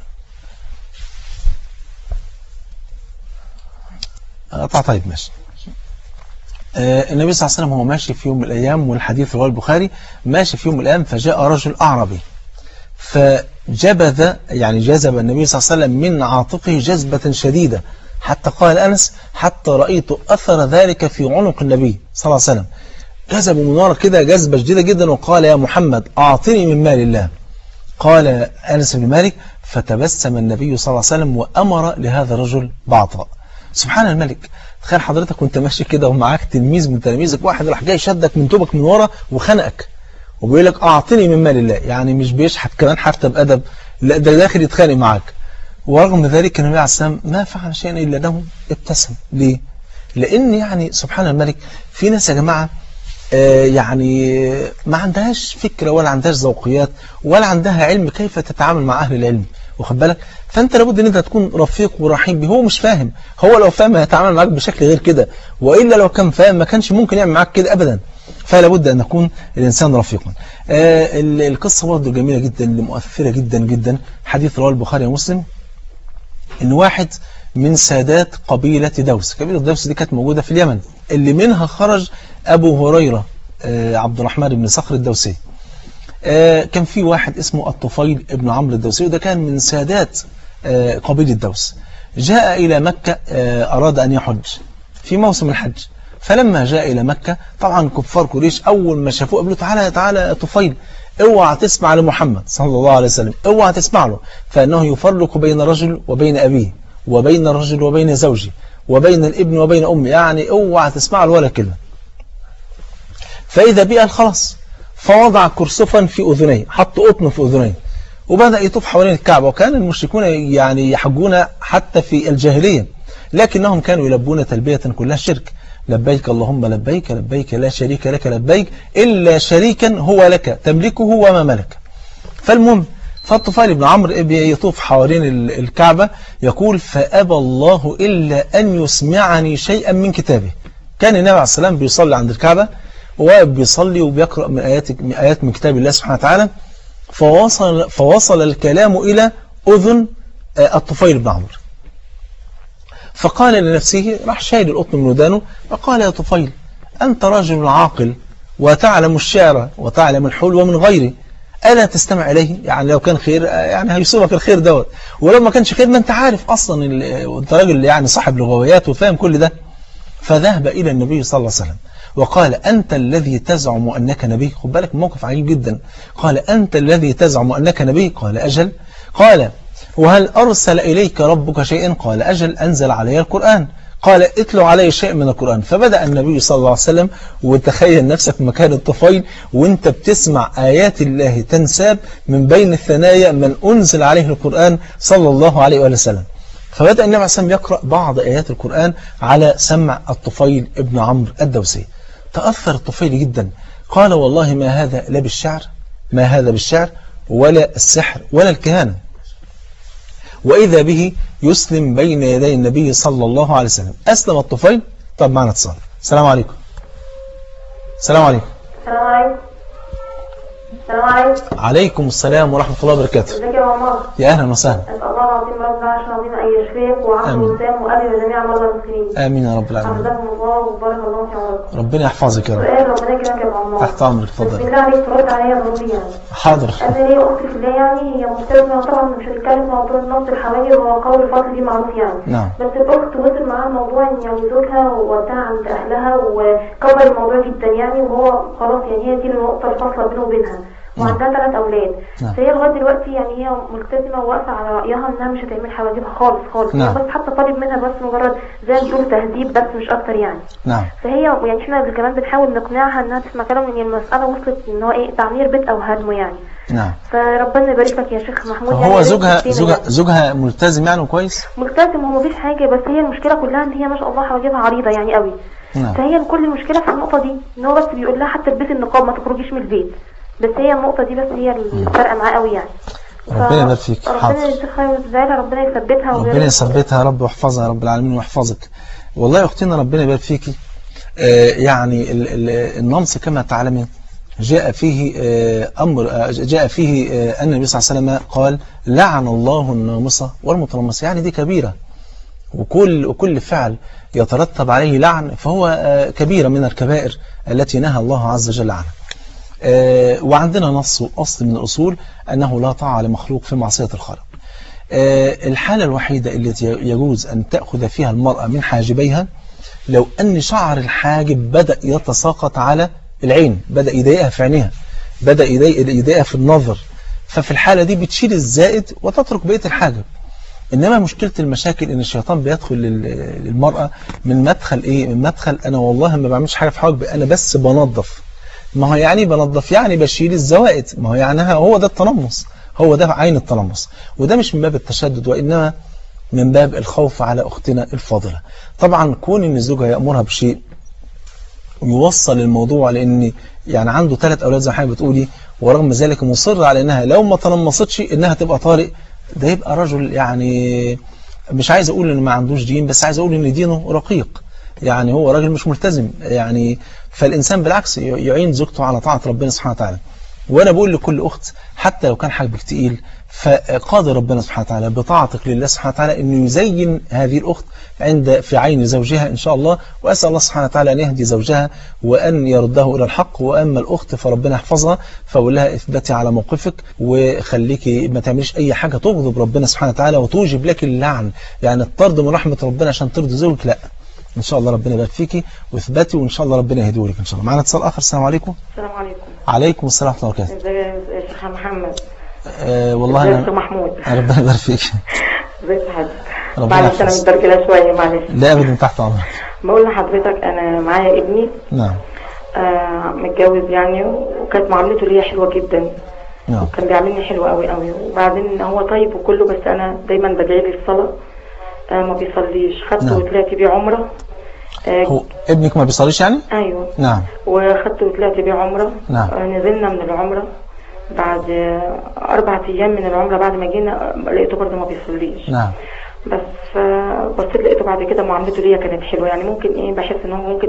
قطع طيب ماشي آه النبي صلى الله عليه وسلم هو ماشي في يوم من الأيام والحديث رواه البخاري ماشي في يوم من الأيام فجاء رجل أعربي فجبذ يعني جذب النبي صلى الله عليه وسلم من عاتقه جذبة شديدة حتى قال أنس حتى رأيت أثر ذلك في عنق النبي صلى الله عليه وسلم جذب من ورا كده جذبة شديدة جدا وقال يا محمد أعطني من مال الله قال أنس بن مالك فتبسم النبي صلى الله عليه وسلم وأمر لهذا الرجل بعطاء سبحان الملك تخيل حضرتك وانت ماشي كده ومعاك تلميذ من تلاميذك واحد راح جاي شدك من توبك من ورا وخنقك وبيقول لك أعطني من مال الله يعني مش بيشحت كمان حتى بأدب لا ده داخل يتخانق معاك ورغم ذلك النبي عليه السلام ما فعل شيئا إلا أنه ابتسم ليه؟ لأن يعني سبحان الملك في ناس يا جماعة آه يعني ما عندهاش فكرة ولا عندهاش ذوقيات ولا عندها علم كيف تتعامل مع أهل العلم واخد بالك فانت لابد ان انت تكون رفيق ورحيم به هو مش فاهم هو لو فاهم هيتعامل معاك بشكل غير كده والا لو كان فاهم ما كانش ممكن يعمل معاك كده ابدا فلا بد ان يكون الانسان رفيقا آه القصه برضه جميله جدا مؤثره جدا جدا حديث رواه البخاري ومسلم ان واحد من سادات قبيلة دوس قبيلة دوس دي كانت موجودة في اليمن اللي منها خرج أبو هريرة آه عبد الرحمن بن صخر الدوسي آه كان في واحد اسمه الطفيل ابن عمرو الدوسي وده كان من سادات آه قبيلة دوس جاء إلى مكة أراد أن يحج في موسم الحج فلما جاء إلى مكة طبعا كفار قريش أول ما شافوه قالوا تعالى تعالى طفيل اوعى تسمع لمحمد صلى الله عليه وسلم اوعى تسمع له فإنه يفرق بين رجل وبين أبيه وبين الرجل وبين زوجه وبين الابن وبين أمه يعني اوعى تسمع له ولا كلمة فإذا بيها خلاص فوضع كرسفا في أذنيه حط قطن في أذنيه وبدأ يطوف حوالين الكعبة وكان المشركون يعني يحجون حتى في الجاهلية لكنهم كانوا يلبون تلبية كلها شرك لبيك اللهم لبيك لبيك لا شريك لك لبيك إلا شريكا هو لك تملكه وما ملك فالمهم فالطفيل بن عمرو يطوف حوالين الكعبة يقول فأبى الله إلا أن يسمعني شيئا من كتابه كان النبي عليه السلام بيصلي عند الكعبة وواقف بيصلي وبيقرأ من آيات من آيات من كتاب الله سبحانه وتعالى فوصل, فوصل الكلام إلى أذن الطفيل بن عمرو فقال لنفسه راح شايل القطن من ودانه فقال يا طفيل أنت رجل عاقل وتعلم الشعر وتعلم الحلو من غيره ألا تستمع إليه يعني لو كان خير يعني هيصيبك الخير دوت ولو ما كانش خير ما أنت عارف أصلا أنت راجل يعني صاحب لغويات وفاهم كل ده فذهب إلى النبي صلى الله عليه وسلم وقال أنت الذي تزعم أنك نبي خد بالك موقف عجيب جدا قال أنت الذي تزعم أنك نبي قال أجل قال وهل أرسل إليك ربك شيئا قال أجل أنزل علي القرآن قال اتلو علي شيء من القرآن فبدأ النبي صلى الله عليه وسلم وتخيل نفسك مكان الطفيل وانت بتسمع آيات الله تنساب من بين الثنايا من أنزل عليه القرآن صلى الله عليه وآله وسلم فبدأ النبي عليه السلام يقرأ بعض آيات القرآن على سمع الطفيل ابن عمرو الدوسي تأثر الطفيل جدا قال والله ما هذا لا بالشعر ما هذا بالشعر ولا السحر ولا الكهانة وإذا به يسلم بين يدي النبي صلى الله عليه وسلم أسلم الطفيل طب معنا اتصال السلام عليكم السلام عليكم السلام عليكم السلام عليكم عليكم السلام ورحمة الله وبركاته ازيك يا عمر يا أهلا وسهلا اسال الله العظيم رب العرش العظيم ان يشفيك وعفو آمين. وسام وابي وجميع مرضى المسلمين آمين يا رب العالمين حفظكم الله وبارك الله في عمركم ربنا يحفظك يا رب سؤال ربنا يكرمك يا ابو عمار تحت أمرك بسم اتفضل الله عليك ترد عليا ضروري يعني حاضر انا ليا اختي في الله يعني هي مستلزمه طبعا مش هنتكلم في موضوع النص الحواجب هو قول الفصل دي معروف يعني نعم بس الاخت وصل معاها الموضوع ان يعني زوجها ووداها عند اهلها وكبر الموضوع جدا يعني وهو خلاص يعني هي دي النقطه الفاصله بينه وبينها وعندها ثلاث اولاد نعم. فهي لغايه دلوقتي يعني هي ملتزمه وواقفه على رايها انها مش هتعمل حواجبها خالص خالص نعم. هي بس حتى طالب منها بس مجرد زي ما بتقول تهذيب بس مش اكتر يعني نعم فهي يعني احنا كمان بنحاول نقنعها انها تسمع كلام ان المساله وصلت ان هو ايه تعمير بيت او هدمه يعني نعم فربنا يبارك لك يا شيخ محمود يعني هو يا زوجها ريت زوجها تدينا زوجها ملتزم يعني وكويس ملتزم هو مفيش حاجه بس هي المشكله كلها ان هي ما شاء الله حواجبها عريضه يعني قوي نعم فهي كل المشكله في النقطه دي ان هو بس بيقول لها حتى البسي النقاب ما تخرجيش من البيت بس هي النقطه دي بس هي اللي فارقه معاه قوي يعني ربنا يبارك فيك. حاضر. ربنا يجزيك خير ويجزاها ربنا يثبتها ربنا ويرزقها. يثبتها يا رب ويحفظها يا رب العالمين ويحفظك والله يا اختنا ربنا يبارك فيكي آه، يعني ال- ال- النمص كما تعلمين جاء فيه آه، أمر آه، جاء فيه آه، أن النبي صلى الله عليه وسلم قال لعن الله النامصة والمتنمصة يعني دي كبيرة وكل وكل فعل يترتب عليه لعن فهو آه، كبيرة من الكبائر التي نهى الله عز وجل عنها آه، وعندنا نص أصل من الأصول أنه لا طاعة لمخلوق في معصية الخالق آه، الحالة الوحيدة التي يجوز أن تأخذ فيها المرأة من حاجبيها لو أن شعر الحاجب بدأ يتساقط على العين بدأ يضايقها في عينيها بدأ يضايق- يضايقها في النظر ففي الحالة دي بتشيل الزائد وتترك بقية الحاجب إنما مشكلة المشاكل إن الشيطان بيدخل لل- للمرأة من مدخل إيه من مدخل أنا والله ما بعملش حاجة في حواجبي أنا بس بنظف ما هو يعني بنظف يعني بشيل الزوائد ما هو يعني هو ده التنمص هو ده عين التنمص وده مش من باب التشدد وإنما من باب الخوف على أختنا الفاضلة طبعا كون إن زوجها يأمرها بشيء يوصل الموضوع لأن يعني عنده ثلاث أولاد زي ما حضرتك بتقولي ورغم ذلك مصر على إنها لو ما تنمصتش إنها تبقى طارق ده يبقى رجل يعني مش عايز أقول إن ما عندوش دين بس عايز أقول إن دينه رقيق يعني هو راجل مش ملتزم يعني فالإنسان بالعكس يعين زوجته على طاعة ربنا سبحانه وتعالى وأنا بقول لكل أخت حتى لو كان حاجبك تقيل فقادر ربنا سبحانه وتعالى بطاعتك لله سبحانه وتعالى أنه يزين هذه الأخت عند في عين زوجها إن شاء الله وأسأل الله سبحانه وتعالى أن يهدي زوجها وأن يرده إلى الحق وأما الأخت فربنا يحفظها فأقول لها اثبتي على موقفك وخليكي ما تعمليش أي حاجة تغضب ربنا سبحانه وتعالى وتوجب لك اللعن يعني الطرد من رحمة ربنا عشان ترضي زوجك لا ان شاء الله ربنا يبارك فيكي واثبتي وان شاء الله ربنا يهديه لك ان شاء الله معانا اتصال اخر السلام عليكم السلام عليكم عليكم السلام ورحمه الله وبركاته ازيك يا شيخ محمد آه والله ازيك يا شيخ انا محمود ربنا يبارك فيك ازيك يا حاج ربنا معلش انا يحفظك. متبرجله شويه معلش لا ابدا تحت امرك بقول لحضرتك انا معايا ابني نعم آه متجوز يعني وكانت معاملته ليا حلوه جدا نعم كان بيعاملني حلو قوي قوي وبعدين هو طيب وكله بس انا دايما بدعي لي الصلاه آه ما بيصليش خدته نعم. وطلعت بيه عمره آه هو ابنك ما بيصليش يعني ايوه نعم وخدته وطلعت بيه عمره نعم. آه نزلنا من العمره بعد آه اربع ايام من العمره بعد ما جينا آه، لقيته برضه ما بيصليش نعم بس آه، بصيت لقيته بعد كده معاملته ليا كانت حلوه يعني ممكن ايه بحس ان هو ممكن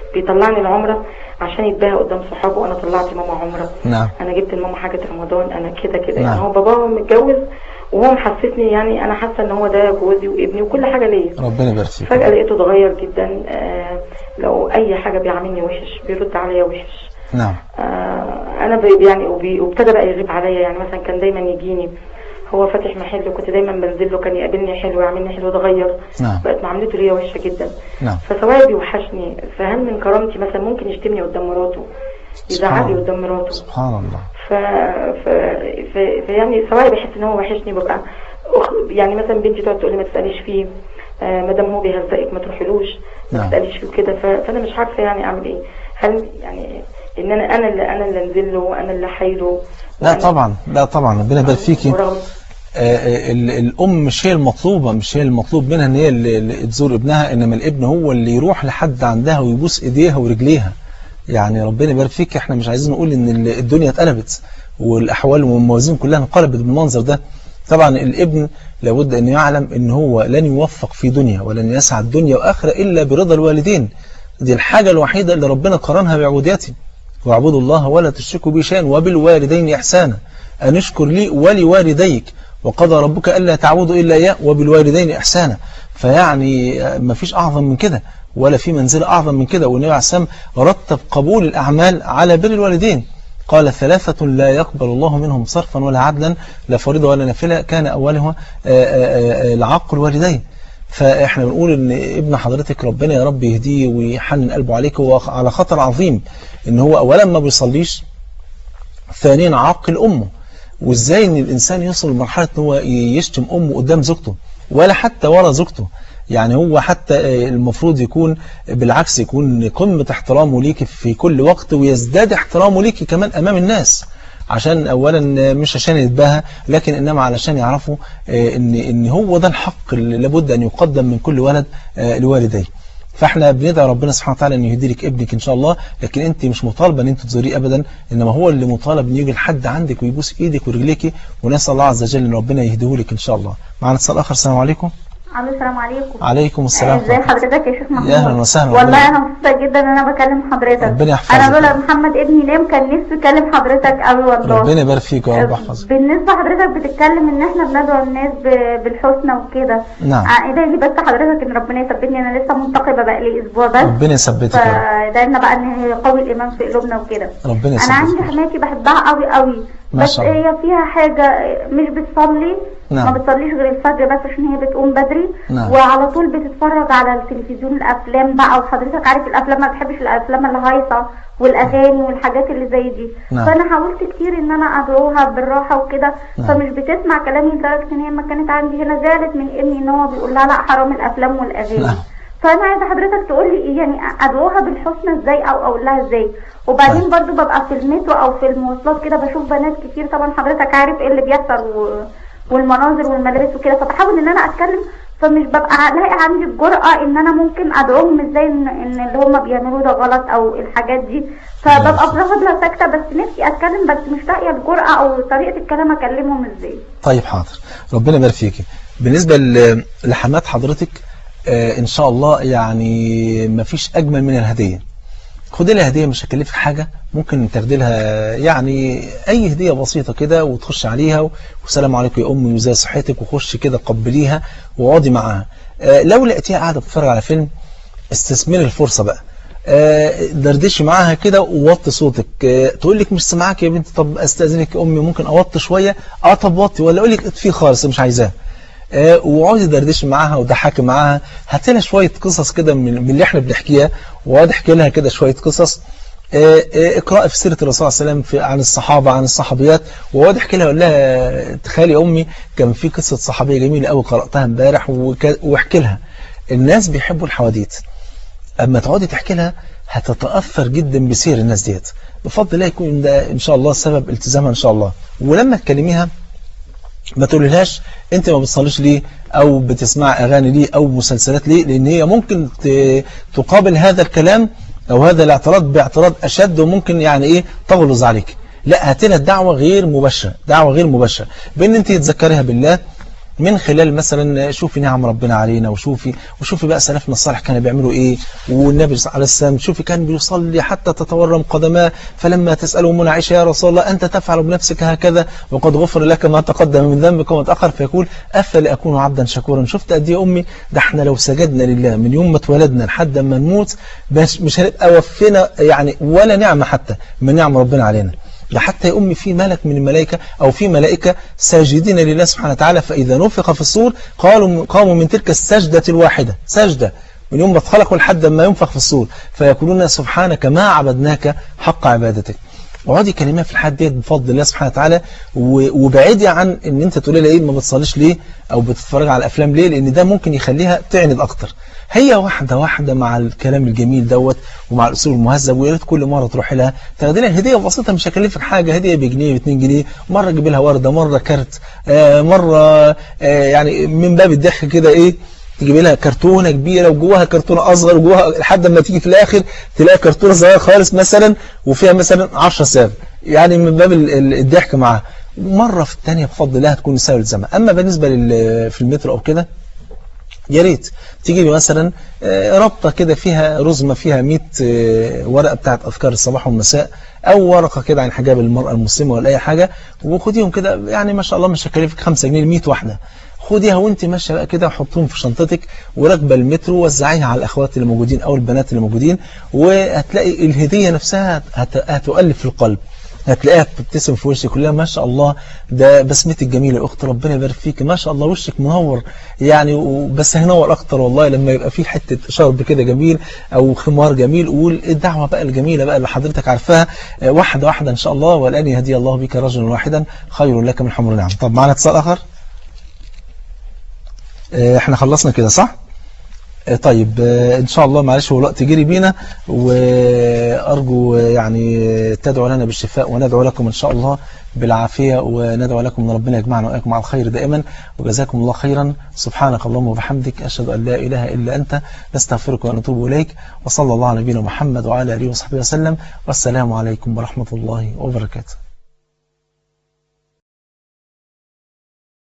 بيطلعني العمره عشان يتباهى قدام صحابه انا طلعت ماما عمره نعم انا جبت لماما حاجه رمضان انا كده كده نعم. يعني هو باباه متجوز وهو محسسني يعني انا حاسه ان هو ده جوزي وابني وكل حاجه ليا ربنا يبارك فيك فجاه لقيته اتغير جدا آه لو اي حاجه بيعاملني وحش بيرد عليا وحش نعم آه انا ب- يعني وبي- وابتدى بقى يغيب عليا يعني مثلا كان دايما يجيني هو فاتح محل وكنت دايما بنزل له كان يقابلني حلو يعاملني حلو اتغير نعم بقت معاملته ليا وحشه جدا نعم فسواء بيوحشني فهل من كرامتي مثلا ممكن يشتمني قدام مراته يزعلي سبحان قدام مراته سبحان الله ف... ف... ف... فيعني سواء بحس ان هو وحشني ببقى أخ... يعني مثلا بنتي تقعد تقول لي ما تساليش فيه آه ما دام هو بيهزقك ما تروحلوش ما نعم. تساليش فيه كده ف... فانا مش عارفه يعني اعمل ايه هل يعني ان انا انا اللي انا اللي انزل له وانا اللي احايله لا وأنا- طبعا لا طبعا ربنا يبارك فيكي ورغم آه، آه، ال- الأم مش هي المطلوبة مش هي المطلوب منها إن هي اللي اللي تزور ابنها إنما الابن هو اللي يروح لحد عندها ويبوس إيديها ورجليها يعني ربنا يبارك فيك إحنا مش عايزين نقول إن ال- الدنيا اتقلبت والأحوال والموازين كلها انقلبت بالمنظر ده طبعا الابن لابد أن يعلم إن هو لن يوفق في دنيا ولن يسعد دنيا وآخرة إلا برضا الوالدين دي الحاجة الوحيدة اللي ربنا قرنها بعبوديته واعبدوا الله ولا تشركوا به شيئا وبالوالدين إحسانا أن اشكر لي ولوالديك وقضى ربك ألا تعبدوا إلا إياه وبالوالدين إحسانا فيعني ما فيش أعظم من كده ولا في منزلة أعظم من كده والنبي عليه السلام رتب قبول الأعمال على بر الوالدين قال ثلاثة لا يقبل الله منهم صرفا ولا عدلا لا فريضة ولا نافلة كان أولها آه، آه، آه، العق الوالدين فاحنا بنقول ان ابن حضرتك ربنا يا رب يهديه ويحنن قلبه عليك هو على خطر عظيم ان هو اولا ما بيصليش ثانيا عاقل امه وازاي ان الانسان يوصل لمرحله ان هو يشتم امه قدام زوجته ولا حتى ورا زوجته يعني هو حتى المفروض يكون بالعكس يكون قمه احترامه ليك في كل وقت ويزداد احترامه ليك كمان امام الناس عشان اولا مش عشان يتباهى لكن انما علشان يعرفوا آه، ان ان هو ده الحق اللي لابد ان يقدم من كل ولد آه، لوالديه فاحنا بندعي ربنا سبحانه وتعالى ان يهدي لك ابنك ان شاء الله لكن انت مش مطالبه ان انت تزوريه ابدا انما هو اللي مطالب ان يجي لحد عندك ويبوس ايدك ورجليك ونسال الله عز وجل ان ربنا يهديه لك ان شاء الله معنا اتصال اخر السلام عليكم الو السلام عليكم عليكم السلام ازي حضرتك يا شيخ محمود يا أهلا وسهلا. والله ربنا- انا مبسوطه جدا ان انا بكلم حضرتك ربنا يحفظك. انا لولا محمد ابني نام كان نفسي اكلم حضرتك قوي والله ربنا يبارك فيك ورب يحفظك بالنسبه حضرتك بتتكلم ان احنا بندعو الناس ب- بالحسنى وكده نعم. ادعي لي بس حضرتك ان ربنا يثبتني انا لسه منتقبه بقى لي اسبوع بس ربنا يثبتك يا رب فدعينا بقى ان يقوي الايمان في قلوبنا وكده ربنا انا عندي يثبتك حماتي بحبها قوي قوي ما بس شاء الله. هي فيها حاجه مش بتصلي نعم. ما بتصليش غير الفجر بس عشان هي بتقوم بدري نعم. وعلى طول بتتفرج على التلفزيون الافلام بقى وحضرتك عارف الافلام ما بتحبش الافلام الهايصه والاغاني والحاجات اللي زي دي نعم. فانا حاولت كتير ان انا ادعوها بالراحه وكده نعم. فمش بتسمع كلامي لدرجه ان هي ما كانت عندي هنا زعلت من ابني ان هو بيقول لها لا حرام الافلام والاغاني نعم. فانا عايزه حضرتك تقول لي إيه يعني ادعوها بالحسنى ازاي او اقول لها ازاي وبعدين طيب. برضو ببقى في المترو او في المواصلات كده بشوف بنات كتير طبعا حضرتك عارف ايه اللي بيحصل و... والمناظر والملابس وكده فبحاول ان انا اتكلم فمش ببقى لاقي عندي الجرأة ان انا ممكن ادعوهم ازاي ان, إن اللي هم بيعملوه ده غلط او الحاجات دي فببقى بفضل ساكتة بس نفسي اتكلم بس مش لاقية الجرأة او طريقة الكلام اكلمهم ازاي طيب حاضر ربنا يبارك فيك بالنسبة ل- لحمات حضرتك آه، إن شاء الله يعني ما فيش أجمل من الهدية خدي لها هدية مش هكلفك حاجة ممكن تاخدي لها يعني أي هدية بسيطة كده وتخش عليها و- والسلام عليكم يا أمي وزي صحتك وخش كده قبليها واقعدي معاها آه، لو لقيتيها قاعدة بتتفرج على فيلم استثمري الفرصة بقى آه، دردشي معاها كده ووطي صوتك آه، تقول لك مش سامعاك يا بنتي طب استاذنك يا امي ممكن اوطي شويه اه طب وطي ولا اقول لك اطفي خالص مش عايزاه آه، وقعدي دردشي معاها وضحكي معاها هاتي لها شويه قصص كده من من اللي احنا بنحكيها واقعدي احكي لها كده شويه قصص آه، آه، اقرأي في سيرة الرسول صلى الله عليه وسلم في عن الصحابة عن الصحابيات واقعدي احكي لها اقول لها تخيلي يا امي كان في قصة صحابية جميلة قوي قرأتها امبارح وك- واحكي لها الناس بيحبوا الحواديت اما تقعدي تحكي لها هتتأثر جدا بسير الناس ديت بفضل الله يكون ده ان شاء الله سبب التزامها ان شاء الله ولما تكلميها ما تقوليلهاش انت ما بتصليش ليه او بتسمع اغاني ليه او مسلسلات ليه لان هي ممكن ت- تقابل هذا الكلام او هذا الاعتراض باعتراض اشد وممكن يعني ايه تغلظ عليك لا هات لها الدعوه غير مباشره دعوه غير مباشره بان انت تذكريها بالله من خلال مثلا شوفي نعم ربنا علينا وشوفي وشوفي بقى سلفنا الصالح كانوا بيعملوا ايه والنبي عليه السلام شوفي كان بيصلي حتى تتورم قدماه فلما تسأله من عائشة يا رسول الله أنت تفعل بنفسك هكذا وقد غفر لك ما تقدم من ذنبك وما تأخر فيقول أفلا أكون عبدا شكورا شفت قد ايه أمي ده احنا لو سجدنا لله من يوم ما اتولدنا لحد ما نموت مش مش هنبقى وفينا يعني ولا نعمة حتى من نعم ربنا علينا ده حتى يا أمي في ملك من الملائكة أو في ملائكة ساجدين لله سبحانه وتعالى فإذا نفخ في الصور قالوا قاموا من تلك السجدة الواحدة سجدة من يوم ما اتخلقوا لحد ما ينفخ في الصور فيقولون سبحانك ما عبدناك حق عبادتك وهذه كلمات في الحد ديت بفضل الله سبحانه وتعالى وبعيدي عن ان انت تقولي لها ايه ما بتصليش ليه او بتتفرج على الافلام ليه لان ده ممكن يخليها تعند اكتر هي واحدة واحدة مع الكلام الجميل دوت ومع الأسلوب المهذب ويا ريت كل مرة تروح لها تاخدي لها هدية بسيطة مش هكلفك حاجة هدية بجنيه باتنين جنيه مرة تجيب لها وردة مرة كارت آه مرة آه يعني من باب الضحك كده ايه تجيب لها كرتونة كبيرة وجواها كرتونة أصغر وجواها لحد ما تيجي في الآخر تلاقي كرتونة صغيرة خالص مثلا وفيها مثلا 10 ساب يعني من باب الضحك معاها مرة في الثانية بفضل الله هتكون سهل الزمن أما بالنسبة في المترو أو كده يا ريت تجيبي مثلا ربطة كده فيها رزمة فيها 100 ورقة بتاعت أذكار الصباح والمساء أو ورقة كده عن حجاب المرأة المسلمة ولا أي حاجة وخديهم كده يعني ما شاء الله مش هكلفك 5 جنيه ل 100 واحدة خديها وانت ماشيه بقى كده وحطهم في شنطتك وراكبه المترو وزعيها على الاخوات اللي موجودين او البنات اللي موجودين وهتلاقي الهديه نفسها هتؤلف القلب هتلاقيها بتبتسم في وشك كلها ما شاء الله ده بسمتك جميله يا اخت ربنا يبارك فيك ما شاء الله وشك منور يعني بس هينور اكتر والله لما يبقى فيه حته شرب كده جميل او خمار جميل والدعوه بقى الجميله بقى اللي حضرتك عارفاها واحده واحده ان شاء الله والان يهدي الله بك رجلا واحدا خير لك من حمر نعم طب معنا اتصال اخر احنا خلصنا كده صح طيب ان شاء الله معلش هو الوقت جري بينا وارجو يعني تدعو لنا بالشفاء وندعو لكم ان شاء الله بالعافية وندعو لكم ان ربنا يجمعنا واياكم على الخير دائما وجزاكم الله خيرا سبحانك اللهم وبحمدك اشهد ان لا اله الا انت نستغفرك ونتوب اليك وصلى الله على نبينا محمد وعلى اله وصحبه وسلم والسلام عليكم ورحمة الله وبركاته